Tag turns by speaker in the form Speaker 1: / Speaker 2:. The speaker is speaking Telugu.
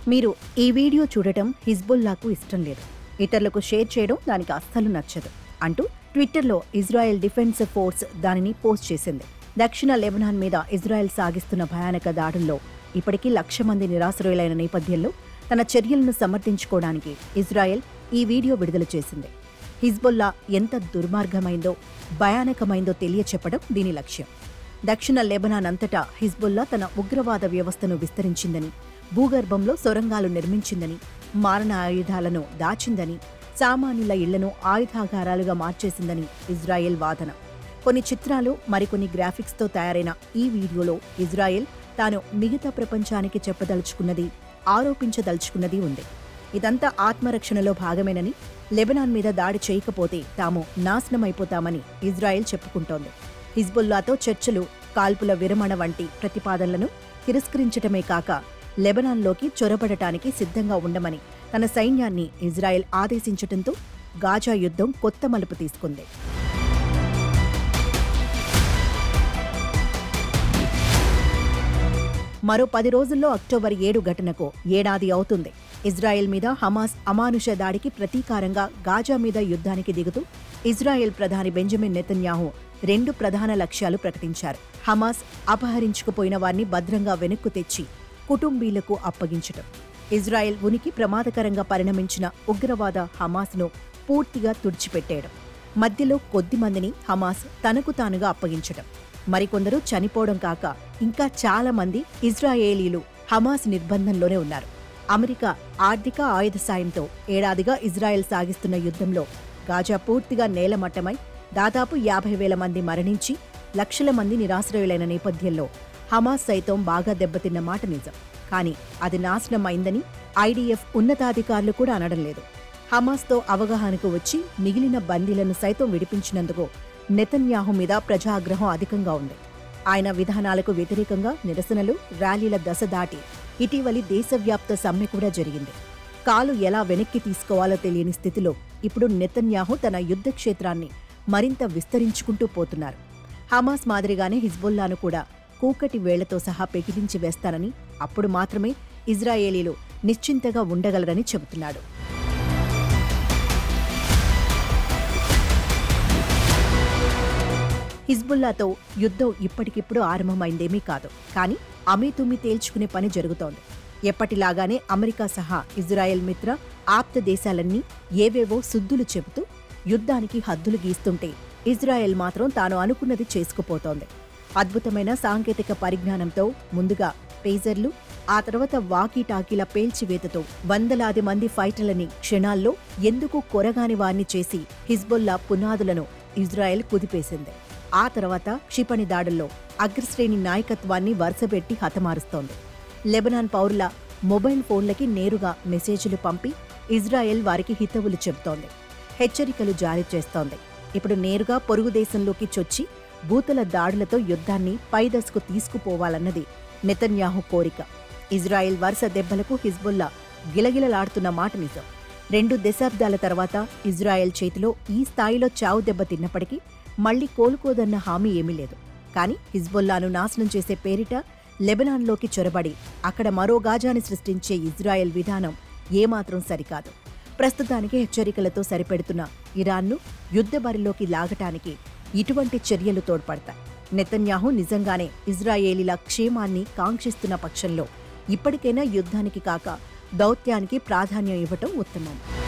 Speaker 1: మీరు ఈ వీడియో చూడటం హిజ్బుల్లాకు ఇష్టం లేదు ఇతరులకు షేర్ చేయడం దానికి అస్సలు నచ్చదు అంటూ ట్విట్టర్లో ఇజ్రాయెల్ డిఫెన్స్ ఫోర్స్ దానిని పోస్ట్ చేసింది దక్షిణ లెబనాన్ మీద ఇజ్రాయెల్ సాగిస్తున్న భయానక దాడుల్లో ఇప్పటికీ లక్ష మంది నిరాశ్రయులైన నేపథ్యంలో తన చర్యలను సమర్థించుకోవడానికి ఇజ్రాయెల్ ఈ వీడియో విడుదల చేసింది హిజ్బుల్లా ఎంత దుర్మార్గమైందో భయానకమైందో తెలియచెప్పడం దీని లక్ష్యం దక్షిణ లెబనాన్ అంతటా హిజ్బుల్లా తన ఉగ్రవాద వ్యవస్థను విస్తరించిందని భూగర్భంలో సొరంగాలు నిర్మించిందని మారణ ఆయుధాలను దాచిందని సామాన్యుల ఇళ్లను ఆయుధాగారాలుగా మార్చేసిందని ఇజ్రాయెల్ వాదన కొన్ని చిత్రాలు మరికొన్ని గ్రాఫిక్స్తో తయారైన ఈ వీడియోలో ఇజ్రాయెల్ తాను మిగతా ప్రపంచానికి చెప్పదలుచుకున్నది ఆరోపించదలుచుకున్నది ఉంది ఇదంతా ఆత్మరక్షణలో భాగమేనని లెబనాన్ మీద దాడి చేయకపోతే తాము నాశనమైపోతామని ఇజ్రాయెల్ చెప్పుకుంటోంది హిజ్బుల్లాతో చర్చలు కాల్పుల విరమణ వంటి ప్రతిపాదనలను తిరస్కరించటమే కాక లెబనాన్లోకి చొరబడటానికి సిద్ధంగా ఉండమని తన సైన్యాన్ని ఇజ్రాయెల్ ఆదేశించటంతో గాజా యుద్ధం కొత్త మలుపు తీసుకుంది మరో పది రోజుల్లో అక్టోబర్ ఏడు ఘటనకు ఏడాది అవుతుంది ఇజ్రాయెల్ మీద హమాస్ అమానుష దాడికి ప్రతీకారంగా గాజా మీద యుద్ధానికి దిగుతూ ఇజ్రాయెల్ ప్రధాని బెంజమిన్ నెతన్యాహు రెండు ప్రధాన లక్ష్యాలు ప్రకటించారు హమాస్ అపహరించుకుపోయిన వారిని భద్రంగా వెనక్కు తెచ్చి కుటుంబీలకు అప్పగించటం ఇజ్రాయెల్ ఉనికి ప్రమాదకరంగా పరిణమించిన ఉగ్రవాద హమాస్ను పూర్తిగా తుడిచిపెట్టేయడం మధ్యలో కొద్ది మందిని హమాస్ తనకు తానుగా అప్పగించటం మరికొందరు చనిపోవడం కాక ఇంకా చాలా మంది ఇజ్రాయేలీలు హమాస్ నిర్బంధంలోనే ఉన్నారు అమెరికా ఆర్థిక ఆయుధ సాయంతో ఏడాదిగా ఇజ్రాయెల్ సాగిస్తున్న యుద్ధంలో గాజా పూర్తిగా నేలమట్టమై దాదాపు యాభై వేల మంది మరణించి లక్షల మంది నిరాశ్రయులైన నేపథ్యంలో హమాస్ సైతం బాగా దెబ్బతిన్న మాట నిజం కానీ అది నాశనం అయిందని ఐడీఎఫ్ ఉన్నతాధికారులు కూడా అనడం లేదు హమాస్తో అవగాహనకు వచ్చి మిగిలిన బందీలను సైతం విడిపించినందుకు నెతన్యాహు మీద ప్రజాగ్రహం అధికంగా ఉంది ఆయన విధానాలకు వ్యతిరేకంగా నిరసనలు ర్యాలీల దశ దాటి ఇటీవలి దేశవ్యాప్త సమ్మె కూడా జరిగింది కాలు ఎలా వెనక్కి తీసుకోవాలో తెలియని స్థితిలో ఇప్పుడు నెతన్యాహు తన యుద్ధ క్షేత్రాన్ని మరింత విస్తరించుకుంటూ పోతున్నారు హమాస్ మాదిరిగానే హిజ్బుల్లాను కూడా కూకటి వేళ్లతో సహా పెకిలించి వేస్తానని అప్పుడు మాత్రమే ఇజ్రాయేలీలు నిశ్చింతగా ఉండగలరని చెబుతున్నాడు హిజ్బుల్లాతో యుద్ధం ఇప్పటికిప్పుడు ఆరంభమైందేమీ కాదు కానీ అమీతుమ్మి తేల్చుకునే పని జరుగుతోంది ఎప్పటిలాగానే అమెరికా సహా ఇజ్రాయెల్ మిత్ర ఆప్త దేశాలన్నీ ఏవేవో సుద్దులు చెబుతూ యుద్ధానికి హద్దులు గీస్తుంటే ఇజ్రాయెల్ మాత్రం తాను అనుకున్నది చేసుకుపోతోంది అద్భుతమైన సాంకేతిక పరిజ్ఞానంతో ముందుగా పేజర్లు ఆ తర్వాత వాకీటాకీల పేల్చివేతతో వందలాది మంది ఫైటర్లని క్షణాల్లో ఎందుకు కొరగాని వారిని చేసి హిజ్బుల్లా పునాదులను ఇజ్రాయెల్ కుదిపేసింది ఆ తర్వాత క్షిపణి దాడుల్లో అగ్రశ్రేణి నాయకత్వాన్ని వరుసపెట్టి హతమారుస్తోంది లెబనాన్ పౌరుల మొబైల్ ఫోన్లకి నేరుగా మెసేజ్లు పంపి ఇజ్రాయెల్ వారికి హితవులు చెబుతోంది హెచ్చరికలు జారీ చేస్తోంది ఇప్పుడు నేరుగా పొరుగు దేశంలోకి చొచ్చి భూతల దాడులతో యుద్ధాన్ని పైదశకు తీసుకుపోవాలన్నది నెతన్యాహు కోరిక ఇజ్రాయెల్ వరుస దెబ్బలకు హిజ్బుల్లా గిలగిలలాడుతున్న మాట నిజం రెండు దశాబ్దాల తర్వాత ఇజ్రాయెల్ చేతిలో ఈ స్థాయిలో చావు దెబ్బ తిన్నప్పటికీ మళ్లీ కోలుకోదన్న హామీ ఏమీ లేదు కానీ హిజ్బుల్లాను నాశనం చేసే పేరిట లెబనాన్లోకి చొరబడి అక్కడ మరో గాజాని సృష్టించే ఇజ్రాయెల్ విధానం ఏమాత్రం సరికాదు ప్రస్తుతానికి హెచ్చరికలతో సరిపెడుతున్న ఇరాన్ను యుద్ధ బరిలోకి లాగటానికి ఇటువంటి చర్యలు తోడ్పడతాయి నెతన్యాహు నిజంగానే ఇజ్రాయేలీల క్షేమాన్ని కాంక్షిస్తున్న పక్షంలో ఇప్పటికైనా యుద్ధానికి కాక దౌత్యానికి ప్రాధాన్యం ఇవ్వటం ఉత్తమం